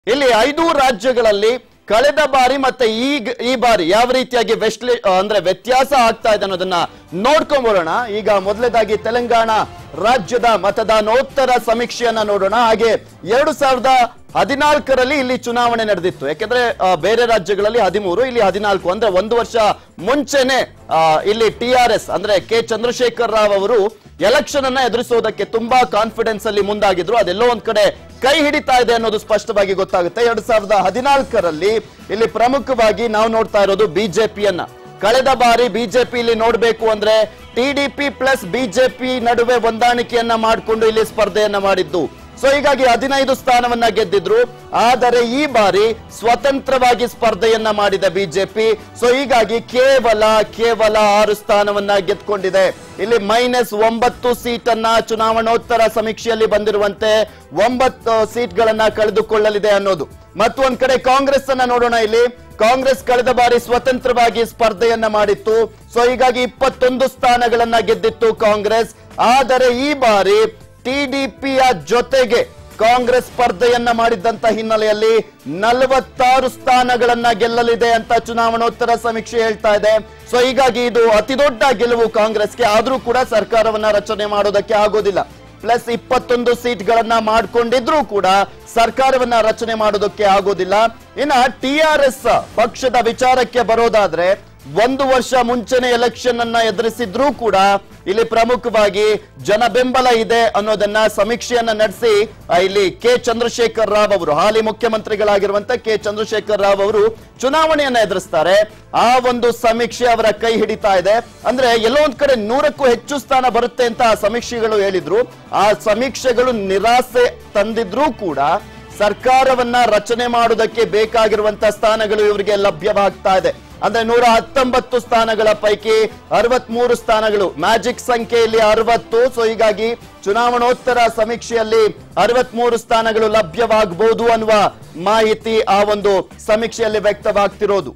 ಇಲ್ಲಿ ಐದು ರಾಜ್ಯಗಳಲ್ಲಿ ಕಳೆದ ಬಾರಿ ಮತ್ತೆ ಈಗ ಈ ಬಾರಿ ಯಾವ ರೀತಿಯಾಗಿ ವೆಸ್ಟ್ ಅಂದ್ರೆ ವ್ಯತ್ಯಾಸ ಆಗ್ತಾ ಇದೆ ಅನ್ನೋದನ್ನ ನೋಡ್ಕೊಂಡ್ಬರೋಣ ಈಗ ಮೊದಲನೇದಾಗಿ ತೆಲಂಗಾಣ ರಾಜ್ಯದ ಮತದಾನೋತ್ತರ ಸಮೀಕ್ಷೆಯನ್ನ ನೋಡೋಣ ಹಾಗೆ ಎರಡು ಸಾವಿರದ ಹದಿನಾಲ್ಕರಲ್ಲಿ ಇಲ್ಲಿ ಚುನಾವಣೆ ನಡೆದಿತ್ತು ಯಾಕೆಂದ್ರೆ ಆ, ಬೇರೆ ರಾಜ್ಯಗಳಲ್ಲಿ ಹದಿಮೂರು ಇಲ್ಲಿ ಹದಿನಾಲ್ಕು ಅಂದ್ರೆ ಒಂದು ವರ್ಷ ಮುಂಚೆನೆ ಆ, ಇಲ್ಲಿ ಟಿ ಆರ್ ಎಸ್ ಅಂದ್ರೆ ಕೆ ಚಂದ್ರಶೇಖರ್ ರಾವ್ ಅವರು ಎಲೆಕ್ಷನ್ ಅನ್ನ ಎದುರಿಸೋದಕ್ಕೆ ತುಂಬಾ ಕಾನ್ಫಿಡೆನ್ಸ್ ಅಲ್ಲಿ ಮುಂದಾಗಿದ್ರು ಅದೆಲ್ಲೋ ಒಂದ್ ಕಡೆ ಕೈ ಹಿಡಿತಾ ಇದೆ ಅನ್ನೋದು ಸ್ಪಷ್ಟವಾಗಿ ಗೊತ್ತಾಗುತ್ತೆ ಎರಡ್ ಸಾವಿರದ ಹದಿನಾಲ್ಕರಲ್ಲಿ ಇಲ್ಲಿ ಪ್ರಮುಖವಾಗಿ ನಾವು ನೋಡ್ತಾ ಇರೋದು ಬಿಜೆಪಿಯನ್ನ ಕಳೆದ ಬಾರಿ ಬಿಜೆಪಿ ಇಲ್ಲಿ ನೋಡ್ಬೇಕು ಅಂದ್ರೆ ಟಿಡಿಪಿ ಪ್ಲಸ್ ಬಿಜೆಪಿ ನಡುವೆ ಹೊಂದಾಣಿಕೆಯನ್ನ ಮಾಡಿಕೊಂಡು ಇಲ್ಲಿ ಸ್ಪರ್ಧೆಯನ್ನ ಮಾಡಿದ್ದು ಸೊ ಹೀಗಾಗಿ ಹದಿನೈದು ಸ್ಥಾನವನ್ನ ಗೆದ್ದಿದ್ರು ಆದರೆ ಈ ಬಾರಿ ಸ್ವತಂತ್ರವಾಗಿ ಸ್ಪರ್ಧೆಯನ್ನ ಮಾಡಿದ ಬಿಜೆಪಿ ಸೊ ಹೀಗಾಗಿ ಕೇವಲ ಕೇವಲ ಆರು ಸ್ಥಾನವನ್ನ ಗೆದ್ಕೊಂಡಿದೆ ಇಲ್ಲಿ ಮೈನಸ್ ಒಂಬತ್ತು ಸೀಟ್ ಅನ್ನ ಚುನಾವಣೋತ್ತರ ಸಮೀಕ್ಷೆಯಲ್ಲಿ ಬಂದಿರುವಂತೆ ಒಂಬತ್ತು ಸೀಟ್ಗಳನ್ನ ಕಳೆದುಕೊಳ್ಳಲಿದೆ ಅನ್ನೋದು ಮತ್ತೊಂದ್ ಕಡೆ ಕಾಂಗ್ರೆಸ್ ಅನ್ನ ನೋಡೋಣ ಇಲ್ಲಿ ಕಾಂಗ್ರೆಸ್ ಕಳೆದ ಬಾರಿ ಸ್ವತಂತ್ರವಾಗಿ ಸ್ಪರ್ಧೆಯನ್ನ ಮಾಡಿತ್ತು ಸೊ ಹೀಗಾಗಿ ಇಪ್ಪತ್ತೊಂದು ಸ್ಥಾನಗಳನ್ನ ಗೆದ್ದಿತ್ತು ಕಾಂಗ್ರೆಸ್ ಆದರೆ ಈ ಬಾರಿ ಟಿಡಿಪಿಯ ಜೊತೆಗೆ ಕಾಂಗ್ರೆಸ್ ಸ್ಪರ್ಧೆಯನ್ನ ಮಾಡಿದ್ದಂತ ಹಿನ್ನೆಲೆಯಲ್ಲಿ ನಲವತ್ತಾರು ಸ್ಥಾನಗಳನ್ನ ಗೆಲ್ಲಲಿದೆ ಅಂತ ಚುನಾವಣೋತ್ತರ ಸಮೀಕ್ಷೆ ಹೇಳ್ತಾ ಇದೆ ಸೊ ಹೀಗಾಗಿ ಇದು ಅತಿ ದೊಡ್ಡ ಗೆಲುವು ಕಾಂಗ್ರೆಸ್ಗೆ ಆದ್ರೂ ಕೂಡ ಸರ್ಕಾರವನ್ನ ರಚನೆ ಮಾಡೋದಕ್ಕೆ ಆಗೋದಿಲ್ಲ ಪ್ಲಸ್ ಇಪ್ಪತ್ತೊಂದು ಸೀಟ್ಗಳನ್ನ ಮಾಡ್ಕೊಂಡಿದ್ರೂ ಕೂಡ ಸರ್ಕಾರವನ್ನ ರಚನೆ ಮಾಡೋದಕ್ಕೆ ಆಗೋದಿಲ್ಲ ಇನ್ನ ಟಿ ಆರ್ ಎಸ್ ಪಕ್ಷದ ವಿಚಾರಕ್ಕೆ ಬರೋದಾದ್ರೆ ಒಂದು ವರ್ಷ ಮುಂಚೆನೆ ಎಲೆಕ್ಷನ್ ಅನ್ನ ಎದುರಿಸಿದ್ರೂ ಕೂಡ ಇಲ್ಲಿ ಪ್ರಮುಖವಾಗಿ ಜನ ಬೆಂಬಲ ಇದೆ ಅನ್ನೋದನ್ನ ಸಮೀಕ್ಷೆಯನ್ನ ನಡೆಸಿ ಆ, ಇಲ್ಲಿ ಕೆ ಚಂದ್ರಶೇಖರ್ ರಾವ್ ಅವರು ಹಾಲಿ ಮುಖ್ಯಮಂತ್ರಿಗಳಾಗಿರುವಂತ ಕೆ ಚಂದ್ರಶೇಖರ್ ರಾವ್ ಅವರು ಚುನಾವಣೆಯನ್ನ ಎದುರಿಸ್ತಾರೆ ಆ ಒಂದು ಸಮೀಕ್ಷೆ ಅವರ ಕೈ ಹಿಡಿತಾ ಇದೆ ಅಂದ್ರೆ ಎಲ್ಲೋ ಒಂದ್ ಕಡೆ ನೂರಕ್ಕೂ ಹೆಚ್ಚು ಸ್ಥಾನ ಬರುತ್ತೆ ಅಂತ ಆ ಸಮೀಕ್ಷೆಗಳು ಹೇಳಿದ್ರು ಆ ಸಮೀಕ್ಷೆಗಳು ನಿರಾಸೆ ತಂದಿದ್ರೂ ಕೂಡ ಸರ್ಕಾರವನ್ನ ರಚನೆ ಮಾಡುವುದಕ್ಕೆ ಬೇಕಾಗಿರುವಂತ ಸ್ಥಾನಗಳು ಇವರಿಗೆ ಲಭ್ಯವಾಗ್ತಾ ಇದೆ ಅಂದ್ರೆ ನೂರ ಹತ್ತೊಂಬತ್ತು ಸ್ಥಾನಗಳ ಪೈಕಿ ಅರವತ್ಮೂರು ಸ್ಥಾನಗಳು ಮ್ಯಾಜಿಕ್ ಸಂಖ್ಯೆಯಲ್ಲಿ ಅರವತ್ತು ಸೊ ಹೀಗಾಗಿ ಚುನಾವಣೋತ್ತರ ಸಮೀಕ್ಷೆಯಲ್ಲಿ ಅರವತ್ಮೂರು ಸ್ಥಾನಗಳು ಲಭ್ಯವಾಗಬಹುದು ಅನ್ನುವ ಮಾಹಿತಿ ಆ ಒಂದು ಸಮೀಕ್ಷೆಯಲ್ಲಿ ವ್ಯಕ್ತವಾಗ್ತಿರೋದು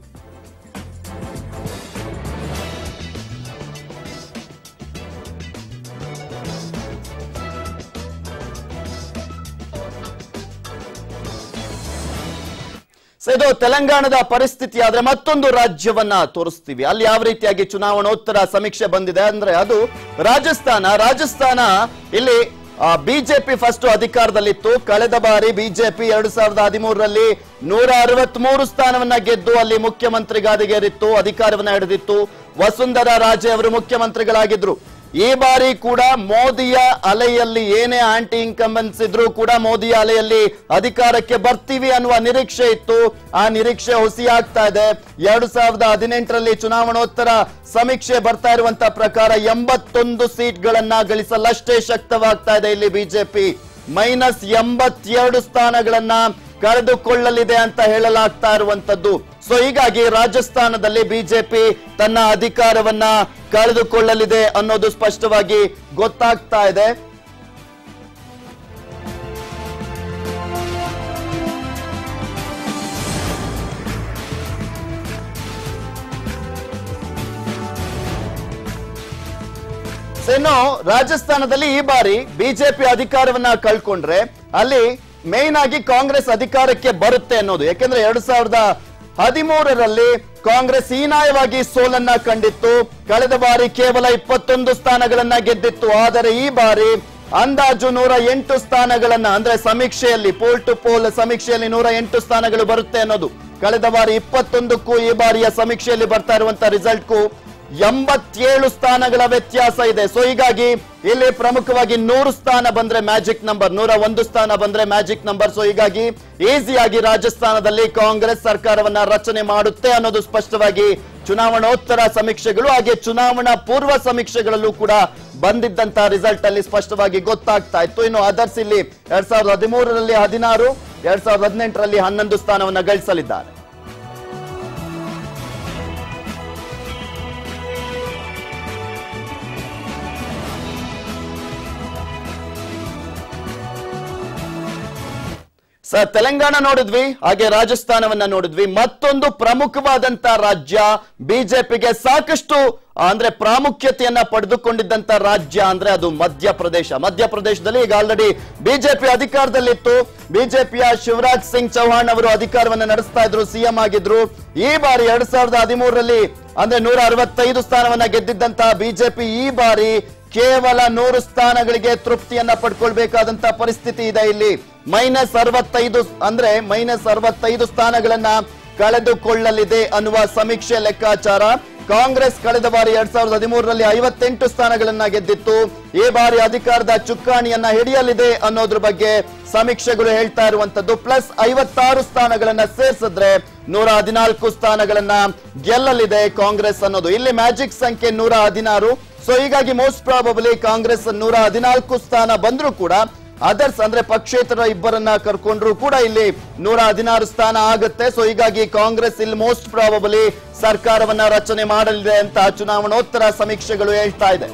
ಸೊ ಇದು ತೆಲಂಗಾಣದ ಪರಿಸ್ಥಿತಿ ಆದ್ರೆ ಮತ್ತೊಂದು ರಾಜ್ಯವನ್ನ ತೋರಿಸ್ತೀವಿ ಅಲ್ಲಿ ಯಾವ ರೀತಿಯಾಗಿ ಚುನಾವಣೋತ್ತರ ಸಮೀಕ್ಷೆ ಬಂದಿದೆ ಅಂದ್ರೆ ಅದು ರಾಜಸ್ಥಾನ ರಾಜಸ್ಥಾನ ಇಲ್ಲಿ ಬಿಜೆಪಿ ಫಸ್ಟ್ ಅಧಿಕಾರದಲ್ಲಿತ್ತು ಕಳೆದ ಬಾರಿ ಬಿಜೆಪಿ ಎರಡು ಸಾವಿರದ ಹದಿಮೂರರಲ್ಲಿ ನೂರ ಅರವತ್ಮೂರು ಸ್ಥಾನವನ್ನ ಗೆದ್ದು ಅಲ್ಲಿ ಮುಖ್ಯಮಂತ್ರಿ ಗಾದಿಗೇರಿತ್ತು ಅಧಿಕಾರವನ್ನ ಹಿಡಿದಿತ್ತು ವಸುಂಧರಾ ರಾಜೆ ಅವರು ಮುಖ್ಯಮಂತ್ರಿಗಳಾಗಿದ್ರು ಈ ಬಾರಿ ಕೂಡ ಮೋದಿಯ ಅಲೆಯಲ್ಲಿ ಏನೇ ಆಂಟಿ ಇನ್ಕಂಬೆನ್ಸ್ ಇದ್ರೂ ಕೂಡ ಮೋದಿಯ ಅಲೆಯಲ್ಲಿ ಅಧಿಕಾರಕ್ಕೆ ಬರ್ತೀವಿ ಅನ್ನುವ ನಿರೀಕ್ಷೆ ಇತ್ತು ಆ ನಿರೀಕ್ಷೆ ಹುಸಿಯಾಗ್ತಾ ಇದೆ ಎರಡು ಸಾವಿರದ ಹದಿನೆಂಟರಲ್ಲಿ ಚುನಾವಣೋತ್ತರ ಸಮೀಕ್ಷೆ ಬರ್ತಾ ಇರುವಂತ ಪ್ರಕಾರ ಎಂಬತ್ತೊಂದು ಸೀಟ್ಗಳನ್ನ ಗಳಿಸಲಷ್ಟೇ ಶಕ್ತವಾಗ್ತಾ ಇದೆ ಇಲ್ಲಿ ಬಿಜೆಪಿ ಮೈನಸ್ ಎಂಬತ್ತೆರಡು ಸ್ಥಾನಗಳನ್ನ ಕಳೆದುಕೊಳ್ಳಲಿದೆ ಅಂತ ಹೇಳಲಾಗ್ತಾ ಇರುವಂತದ್ದು ಸೊ ಹೀಗಾಗಿ ರಾಜಸ್ಥಾನದಲ್ಲಿ ಬಿಜೆಪಿ ತನ್ನ ಅಧಿಕಾರವನ್ನ ಕಳೆದುಕೊಳ್ಳಲಿದೆ ಅನ್ನೋದು ಸ್ಪಷ್ಟವಾಗಿ ಗೊತ್ತಾಗ್ತಾ ಇದೆ ಸೊ ಇನ್ನು ರಾಜಸ್ಥಾನದಲ್ಲಿ ಈ ಬಾರಿ ಬಿಜೆಪಿ ಅಧಿಕಾರವನ್ನ ಕಳ್ಕೊಂಡ್ರೆ ಅಲ್ಲಿ ಮೇನ್ ಆಗಿ ಕಾಂಗ್ರೆಸ್ ಅಧಿಕಾರಕ್ಕೆ ಬರುತ್ತೆ ಅನ್ನೋದು ಯಾಕೆಂದ್ರೆ ಎರಡ್ ಸಾವಿರದ ಹದಿಮೂರರಲ್ಲಿ ಕಾಂಗ್ರೆಸ್ ಹೀನಾಯವಾಗಿ ಸೋಲನ್ನ ಕಂಡಿತ್ತು ಕಳೆದ ಬಾರಿ ಕೇವಲ ಇಪ್ಪತ್ತೊಂದು ಸ್ಥಾನಗಳನ್ನ ಗೆದ್ದಿತ್ತು ಆದರೆ ಈ ಬಾರಿ ಅಂದಾಜು ನೂರ ಎಂಟು ಸ್ಥಾನಗಳನ್ನ ಅಂದ್ರೆ ಸಮೀಕ್ಷೆಯಲ್ಲಿ ಪೋಲ್ ಟು ಪೋಲ್ ಸಮೀಕ್ಷೆಯಲ್ಲಿ ನೂರ ಎಂಟು ಸ್ಥಾನಗಳು ಬರುತ್ತೆ ಅನ್ನೋದು ಕಳೆದ ಬಾರಿ ಇಪ್ಪತ್ತೊಂದಕ್ಕೂ ಈ ಬಾರಿಯ ಸಮೀಕ್ಷೆಯಲ್ಲಿ ಬರ್ತಾ ಇರುವಂತ ರಿಸಲ್ಟ್ಗೂ ಎಂಬತ್ತೇಳು ಸ್ಥಾನಗಳ ವ್ಯತ್ಯಾಸ ಇದೆ ಸೊ ಹೀಗಾಗಿ ಇಲ್ಲಿ ಪ್ರಮುಖವಾಗಿ ನೂರು ಸ್ಥಾನ ಬಂದ್ರೆ ಮ್ಯಾಜಿಕ್ ನಂಬರ್ ನೂರ ಒಂದು ಸ್ಥಾನ ಬಂದ್ರೆ ಮ್ಯಾಜಿಕ್ ನಂಬರ್ ಸೊ ಹೀಗಾಗಿ ಈಸಿಯಾಗಿ ರಾಜಸ್ಥಾನದಲ್ಲಿ ಕಾಂಗ್ರೆಸ್ ಸರ್ಕಾರವನ್ನ ರಚನೆ ಮಾಡುತ್ತೆ ಅನ್ನೋದು ಸ್ಪಷ್ಟವಾಗಿ ಚುನಾವಣೋತ್ತರ ಸಮೀಕ್ಷೆಗಳು ಹಾಗೆ ಚುನಾವಣಾ ಪೂರ್ವ ಸಮೀಕ್ಷೆಗಳಲ್ಲೂ ಕೂಡ ಬಂದಿದ್ದಂತಹ ರಿಸಲ್ಟ್ ಅಲ್ಲಿ ಸ್ಪಷ್ಟವಾಗಿ ಗೊತ್ತಾಗ್ತಾ ಇತ್ತು ಇನ್ನು ಅದರ್ಸ್ ಇಲ್ಲಿ ಎರಡ್ ಸಾವಿರದ ಹದಿಮೂರರಲ್ಲಿ ಹದಿನಾರು ಎರಡ್ ಸಾವಿರದ ಹದಿನೆಂಟರಲ್ಲಿ ಹನ್ನೊಂದು ಸ್ಥಾನವನ್ನ ಗಳಿಸಲಿದ್ದಾರೆ ಸ ತೆಲಂಗಾಣ ನೋಡಿದ್ವಿ ಹಾಗೆ ರಾಜಸ್ಥಾನವನ್ನ ನೋಡಿದ್ವಿ ಮತ್ತೊಂದು ಪ್ರಮುಖವಾದಂತ ರಾಜ್ಯ ಬಿಜೆಪಿಗೆ ಸಾಕಷ್ಟು ಅಂದ್ರೆ ಪ್ರಾಮುಖ್ಯತೆಯನ್ನ ಪಡೆದುಕೊಂಡಿದ್ದಂತ ರಾಜ್ಯ ಅಂದ್ರೆ ಅದು ಮಧ್ಯಪ್ರದೇಶ ಮಧ್ಯಪ್ರದೇಶದಲ್ಲಿ ಈಗ ಆಲ್ರೆಡಿ ಬಿಜೆಪಿ ಅಧಿಕಾರದಲ್ಲಿತ್ತು ಬಿಜೆಪಿಯ ಶಿವರಾಜ್ ಸಿಂಗ್ ಚೌಹಾಣ್ ಅವರು ಅಧಿಕಾರವನ್ನ ನಡೆಸ್ತಾ ಇದ್ರು ಸಿಎಂ ಆಗಿದ್ರು ಈ ಬಾರಿ ಎರಡ್ ಸಾವಿರದ ಹದಿಮೂರರಲ್ಲಿ ಅಂದ್ರೆ ನೂರ ಅರವತ್ತೈದು ಸ್ಥಾನವನ್ನ ಗೆದ್ದಿದ್ದಂತಹ ಬಿಜೆಪಿ ಈ ಬಾರಿ ಕೇವಲ ನೂರು ಸ್ಥಾನಗಳಿಗೆ ತೃಪ್ತಿಯನ್ನ ಪಡ್ಕೊಳ್ಬೇಕಾದಂತ ಪರಿಸ್ಥಿತಿ ಇದೆ ಇಲ್ಲಿ ಮೈನಸ್ ಅರವತ್ತೈದು ಅಂದ್ರೆ ಮೈನಸ್ ಅರವತ್ತೈದು ಸ್ಥಾನಗಳನ್ನ ಕಳೆದುಕೊಳ್ಳಲಿದೆ ಅನ್ನುವ ಸಮೀಕ್ಷೆ ಲೆಕ್ಕಾಚಾರ ಕಾಂಗ್ರೆಸ್ ಕಳೆದ ಬಾರಿ ಎರಡ್ ಸಾವಿರದ ಹದಿಮೂರರಲ್ಲಿ ಐವತ್ತೆಂಟು ಸ್ಥಾನಗಳನ್ನ ಗೆದ್ದಿತ್ತು ಈ ಬಾರಿ ಅಧಿಕಾರದ ಚುಕ್ಕಾಣಿಯನ್ನ ಹಿಡಿಯಲಿದೆ ಅನ್ನೋದ್ರ ಬಗ್ಗೆ ಸಮೀಕ್ಷೆಗಳು ಹೇಳ್ತಾ ಇರುವಂತದ್ದು ಪ್ಲಸ್ ಐವತ್ತಾರು ಸ್ಥಾನಗಳನ್ನ ಸೇರಿಸಿದ್ರೆ ನೂರ ಹದಿನಾಲ್ಕು ಸ್ಥಾನಗಳನ್ನ ಗೆಲ್ಲಲಿದೆ ಕಾಂಗ್ರೆಸ್ ಅನ್ನೋದು ಇಲ್ಲಿ ಮ್ಯಾಜಿಕ್ ಸಂಖ್ಯೆ ನೂರ ಹದಿನಾರು ಸೊ ಹೀಗಾಗಿ ಮೋಸ್ಟ್ ಪ್ರಾಬಬಲಿ ಕಾಂಗ್ರೆಸ್ ನೂರ ಹದಿನಾಲ್ಕು ಸ್ಥಾನ ಬಂದ್ರೂ ಕೂಡ ಅದರ್ಸ್ ಅಂದ್ರೆ ಪಕ್ಷೇತರ ಇಬ್ಬರನ್ನ ಕರ್ಕೊಂಡ್ರು ಕೂಡ ಇಲ್ಲಿ ನೂರ ಹದಿನಾರು ಸ್ಥಾನ ಆಗುತ್ತೆ ಸೊ ಹೀಗಾಗಿ ಕಾಂಗ್ರೆಸ್ ಇಲ್ಲಿ ಮೋಸ್ಟ್ ಪ್ರಾಬಬಲಿ ಸರ್ಕಾರವನ್ನ ರಚನೆ ಮಾಡಲಿದೆ ಅಂತ ಚುನಾವಣೋತ್ತರ ಸಮೀಕ್ಷೆಗಳು ಹೇಳ್ತಾ ಇದೆ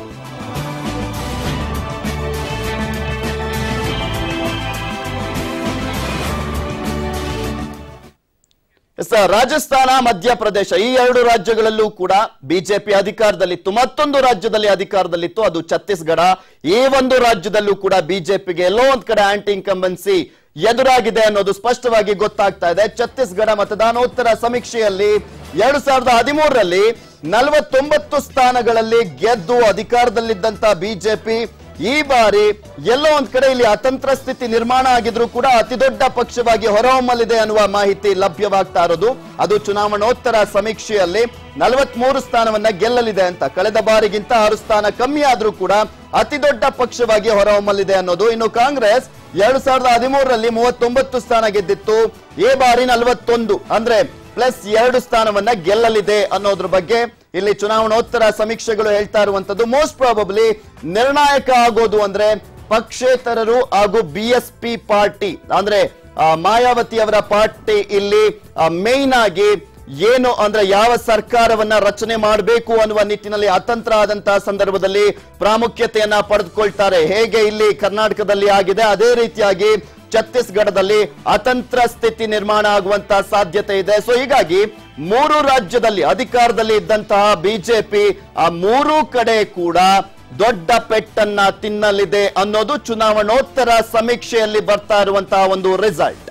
ಎಸ್, ರಾಜಸ್ಥಾನ ಮಧ್ಯಪ್ರದೇಶ ಈ ಎರಡು ರಾಜ್ಯಗಳಲ್ಲೂ ಕೂಡ ಬಿಜೆಪಿ ಅಧಿಕಾರದಲ್ಲಿತ್ತು ಮತ್ತೊಂದು ರಾಜ್ಯದಲ್ಲಿ ಅಧಿಕಾರದಲ್ಲಿತ್ತು ಅದು ಛತ್ತೀಸ್ಗಢ ಈ ಒಂದು ರಾಜ್ಯದಲ್ಲೂ ಕೂಡ ಬಿಜೆಪಿಗೆ ಎಲ್ಲೋ ಒಂದ್ ಕಡೆ ಆಂಟಿ ಇನ್ಕಂಬನ್ಸಿ ಎದುರಾಗಿದೆ ಅನ್ನೋದು ಸ್ಪಷ್ಟವಾಗಿ ಗೊತ್ತಾಗ್ತಾ ಇದೆ ಛತ್ತೀಸ್ಗಢ ಮತದಾನೋತ್ತರ ಸಮೀಕ್ಷೆಯಲ್ಲಿ ಎರಡು ಸಾವಿರದ ಹದಿಮೂರರಲ್ಲಿ ನಲವತ್ತೊಂಬತ್ತು ಸ್ಥಾನಗಳಲ್ಲಿ ಗೆದ್ದು ಅಧಿಕಾರದಲ್ಲಿದ್ದಂತ ಬಿಜೆಪಿ ಈ ಬಾರಿ ಎಲ್ಲೋ ಒಂದ್ ಕಡೆ ಇಲ್ಲಿ ಅತಂತ್ರ ಸ್ಥಿತಿ ನಿರ್ಮಾಣ ಆಗಿದ್ರು ಕೂಡ ಅತಿ ದೊಡ್ಡ ಪಕ್ಷವಾಗಿ ಹೊರಹೊಮ್ಮಲಿದೆ ಅನ್ನುವ ಮಾಹಿತಿ ಲಭ್ಯವಾಗ್ತಾ ಇರೋದು ಅದು ಚುನಾವಣೋತ್ತರ ಸಮೀಕ್ಷೆಯಲ್ಲಿ ನಲವತ್ಮೂರು ಸ್ಥಾನವನ್ನ ಗೆಲ್ಲಲಿದೆ ಅಂತ ಕಳೆದ ಬಾರಿಗಿಂತ ಆರು ಸ್ಥಾನ ಕಮ್ಮಿ ಆದ್ರೂ ಕೂಡ ಅತಿ ದೊಡ್ಡ ಪಕ್ಷವಾಗಿ ಹೊರಹೊಮ್ಮಲಿದೆ ಅನ್ನೋದು ಇನ್ನು ಕಾಂಗ್ರೆಸ್ ಎರಡ್ ಸಾವಿರದ ಹದಿಮೂರರಲ್ಲಿ ಮೂವತ್ತೊಂಬತ್ತು ಸ್ಥಾನ ಗೆದ್ದಿತ್ತು ಈ ಬಾರಿ ನಲವತ್ತೊಂದು ಅಂದ್ರೆ ಪ್ಲಸ್ ಎರಡು ಸ್ಥಾನವನ್ನ ಗೆಲ್ಲಲಿದೆ ಅನ್ನೋದ್ರ ಬಗ್ಗೆ ಇಲ್ಲಿ ಚುನಾವಣೋತ್ತರ ಸಮೀಕ್ಷೆಗಳು ಹೇಳ್ತಾ ಇರುವಂತದ್ದು ಮೋಸ್ಟ್ ಪ್ರಾಬಬ್ಲಿ ನಿರ್ಣಾಯಕ ಆಗೋದು ಅಂದ್ರೆ ಪಕ್ಷೇತರರು ಹಾಗೂ ಬಿ ಎಸ್ ಪಿ ಪಾರ್ಟಿ ಅಂದ್ರೆ ಆ, ಮಾಯಾವತಿ ಅವರ ಪಾರ್ಟಿ ಇಲ್ಲಿ ಮೇನ್ ಆಗಿ ಏನು ಅಂದ್ರೆ ಯಾವ ಸರ್ಕಾರವನ್ನ ರಚನೆ ಮಾಡಬೇಕು ಅನ್ನುವ ನಿಟ್ಟಿನಲ್ಲಿ ಅತಂತ್ರ ಆದಂತಹ ಸಂದರ್ಭದಲ್ಲಿ ಪ್ರಾಮುಖ್ಯತೆಯನ್ನ ಪಡೆದುಕೊಳ್ತಾರೆ ಹೇಗೆ ಇಲ್ಲಿ ಕರ್ನಾಟಕದಲ್ಲಿ ಆಗಿದೆ ಅದೇ ರೀತಿಯಾಗಿ ಛತ್ತೀಸ್ಗಢದಲ್ಲಿ ಅತಂತ್ರ ಸ್ಥಿತಿ ನಿರ್ಮಾಣ ಆಗುವಂತ ಸಾಧ್ಯತೆ ಇದೆ ಸೊ ಹೀಗಾಗಿ ಮೂರು ರಾಜ್ಯದಲ್ಲಿ ಅಧಿಕಾರದಲ್ಲಿ ಇದ್ದಂತಹ ಬಿಜೆಪಿ ಆ ಮೂರೂ ಕಡೆ ಕೂಡ ದೊಡ್ಡ ಪೆಟ್ಟನ್ನ ತಿನ್ನಲಿದೆ ಅನ್ನೋದು ಚುನಾವಣೋತ್ತರ ಸಮೀಕ್ಷೆಯಲ್ಲಿ ಬರ್ತಾ ಇರುವಂತಹ ಒಂದು ರಿಸಲ್ಟ್